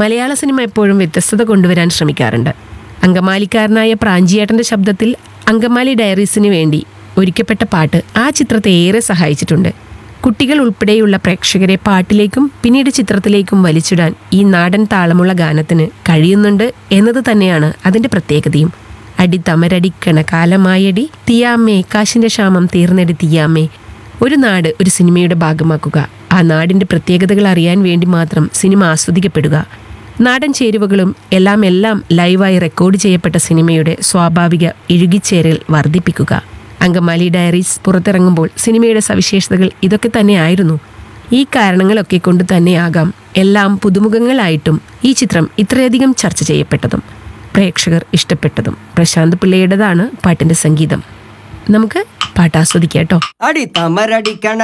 മലയാള സിനിമ എപ്പോഴും വ്യത്യസ്തത കൊണ്ടുവരാൻ ശ്രമിക്കാറുണ്ട് അങ്കമാലിക്കാരനായ പ്രാഞ്ചിയേട്ടന്റെ ശബ്ദത്തിൽ അങ്കമാലി ഡയറീസിന് വേണ്ടി ഒരുക്കപ്പെട്ട പാട്ട് ആ ചിത്രത്തെ ഏറെ സഹായിച്ചിട്ടുണ്ട് കുട്ടികൾ ഉൾപ്പെടെയുള്ള പ്രേക്ഷകരെ പാട്ടിലേക്കും പിന്നീട് ചിത്രത്തിലേക്കും വലിച്ചിടാൻ ഈ നാടൻ താളമുള്ള ഗാനത്തിന് കഴിയുന്നുണ്ട് എന്നത് തന്നെയാണ് അതിന്റെ പ്രത്യേകതയും അടി തമരടിക്കണ കാലമായടി തീയാമ്മേ കാശിന്റെ ക്ഷാമം തീർന്നെടി തീയാമ്മേ ഒരു നാട് ഒരു സിനിമയുടെ ഭാഗമാക്കുക ആ നാടിന്റെ പ്രത്യേകതകൾ അറിയാൻ വേണ്ടി മാത്രം സിനിമ ആസ്വദിക്കപ്പെടുക നാടൻ ചേരുവകളും എല്ലാം എല്ലാം ലൈവായി റെക്കോർഡ് ചെയ്യപ്പെട്ട സിനിമയുടെ സ്വാഭാവിക ഇഴുകിച്ചേരൽ വർദ്ധിപ്പിക്കുക അങ്കമാലി ഡയറീസ് പുറത്തിറങ്ങുമ്പോൾ സിനിമയുടെ സവിശേഷതകൾ ഇതൊക്കെ തന്നെയായിരുന്നു ഈ കാരണങ്ങളൊക്കെ കൊണ്ട് തന്നെയാകാം എല്ലാം പുതുമുഖങ്ങളായിട്ടും ഈ ചിത്രം ഇത്രയധികം ചർച്ച ചെയ്യപ്പെട്ടതും പ്രേക്ഷകർ ഇഷ്ടപ്പെട്ടതും പ്രശാന്ത് പിള്ളയുടേതാണ് പാട്ടിന്റെ സംഗീതം നമുക്ക് പാട്ട് ആസ്വദിക്കാം കേട്ടോ അടി തമരടിക്കണ